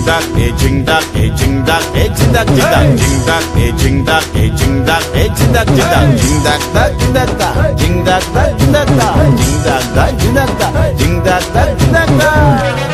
dak, eh jing dak, eh jing dak, eh jing dak, jing dak, jing dak, eh jing dak, eh jing dak, eh jing dak, jing dak, jing dak, dak, jing dak, dak, jing dak, dak, jing dak, dak, jing dak, dak, jing dak, dak, jing dak, dak, jing dak, dak.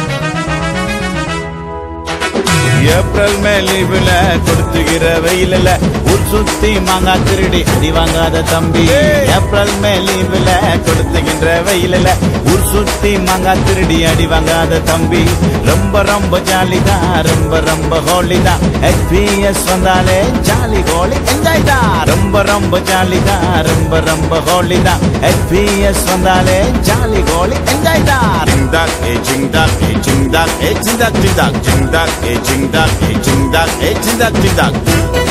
April May லீவுல கொடுத்துகிற வெயிலில் ஊர் சுத்தி மாங்கா திருடி அடி வாங்காத தம்பி ஏப்ரல் மே லீவுல கொடுத்துகின்ற வெயிலில் ஊர் சுத்தி மாங்கா திருடி அடி வாங்காத தம்பி ரொம்ப ரொம்ப ஜாலி தான் ரொம்ப ரொம்ப ஹோலி தான் எஸ்பிஎஸ் வந்தாலே ஜாலி ஹோலி என்ஜாய் தான் ரொம்ப ரொம்ப ஜாலி தான் ரொம்ப ரொம்ப ஹோலி தான் எஸ்பிஎஸ் வந்தாலே ஜாலி ஹோலி என்ஜாய் தான் ஜிங் டாக் ஏ ஜிங் டாக் ஏ ஜிங் டாக் ஏ ஜிங் டாக் ஜிங் டாக் ஜிங் டாக் ஏ ஜிங் டாக் ஏ ஜிங் டாக் ஏ ஜிங் டாக் ஜிங் டாக்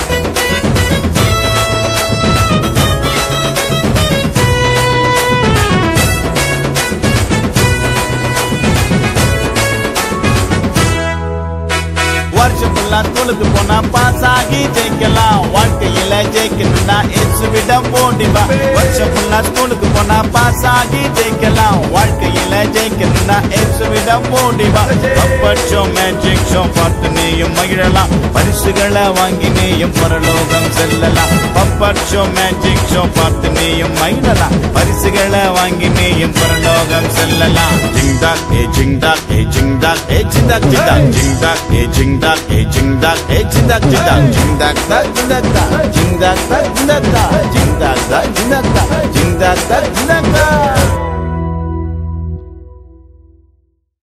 வருஷம் ஃபுல்லா ஸ்கூலுக்கு போனா பாஸ் ஆகி ஜெயிக்கலாம் வாழ்க்கையில ஜெயிக்கணும்னா இயேசுவிடம் போடி வா வருஷம் ஃபுல்லா ஸ்கூலுக்கு போனா பாஸ் ஆகி ஜெயிக்கலாம் வாழ்க்கையில ஜெயிக்கணும்னா இயேசுவிடம் போடி வா பப்பட்சோ மேஜிக் ஷோ பார்த்து நீயும் மகிழலாம் பரிசுகளை வாங்கி நீயும் பரலோகம் செல்லலாம் பப்பட்சோ மேஜிக் ஷோ பார்த்து நீயும் மகிழலாம் பரிசுகளை வாங்கி நீயும் பரலோகம் செல்லலாம் ஜிங் டாக் ஏ ஜிங் டாக் ஏ ஜிங் டாக் ஏ ஜிங் டாக் ஜிங் டாக் ஜிங் டாக் ஏ ஜிங் டாக் ஏ ஜிங் டாக் ஏ ஜிங் டாக் ஜிங் டாக் ஜிங் டாக் டாக் ஜிங் டாக் டாக் ஜிங் டாக் டாக் ஜிங் டாக் டாக் ஜிங் டாக் டாக் ஜிங் டாக் டாக் ஜிங் டாக் டாக் ஜிங் டாக் டாக்